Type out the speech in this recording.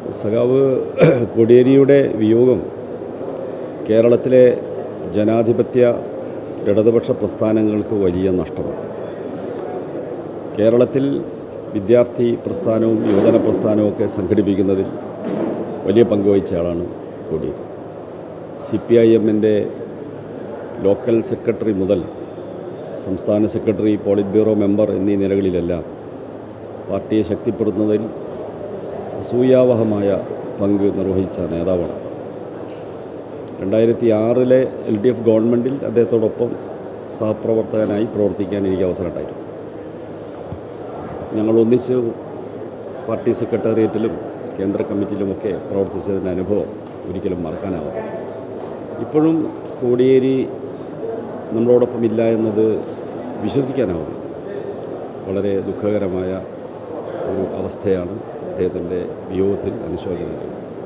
സഖാവ് കോടിയേരിയുടെ വിയോഗം കേരളത്തിലെ ജനാധിപത്യ ഇടതുപക്ഷ പ്രസ്ഥാനങ്ങൾക്ക് വലിയ നഷ്ടമാണ് കേരളത്തിൽ വിദ്യാർത്ഥി പ്രസ്ഥാനവും യുവജന പ്രസ്ഥാനവും ഒക്കെ സംഘടിപ്പിക്കുന്നതിൽ വലിയ പങ്കുവഹിച്ച ആളാണ് കോടിയേരി സി പി ഐ എമ്മിൻ്റെ ലോക്കൽ സെക്രട്ടറി മുതൽ സംസ്ഥാന സെക്രട്ടറി പോളിറ്റ് ബ്യൂറോ മെമ്പർ എന്നീ നിലകളിലെല്ലാം പാർട്ടിയെ ശക്തിപ്പെടുത്തുന്നതിൽ അസൂയാവഹമായ പങ്ക് നിർവഹിച്ച നേതാവാണ് രണ്ടായിരത്തി ആറിലെ എൽ ഡി എഫ് ഗവൺമെൻറ്റിൽ അദ്ദേഹത്തോടൊപ്പം സഹപ്രവർത്തകനായി പ്രവർത്തിക്കാൻ എനിക്ക് അവസരം ഉണ്ടായിരുന്നു ഞങ്ങൾ ഒന്നിച്ച് പാർട്ടി സെക്രട്ടേറിയറ്റിലും കേന്ദ്ര കമ്മിറ്റിയിലുമൊക്കെ പ്രവർത്തിച്ചതിൻ്റെ അനുഭവം ഒരിക്കലും മറക്കാനാവാം ഇപ്പോഴും കോടിയേരി നമ്മളോടൊപ്പം ഇല്ല എന്നത് വിശ്വസിക്കാനാവും വളരെ ദുഃഖകരമായ ഒരു അവസ്ഥയാണ് അദ്ദേഹത്തിൻ്റെ വിയോഗത്തിൽ അനുശോചനം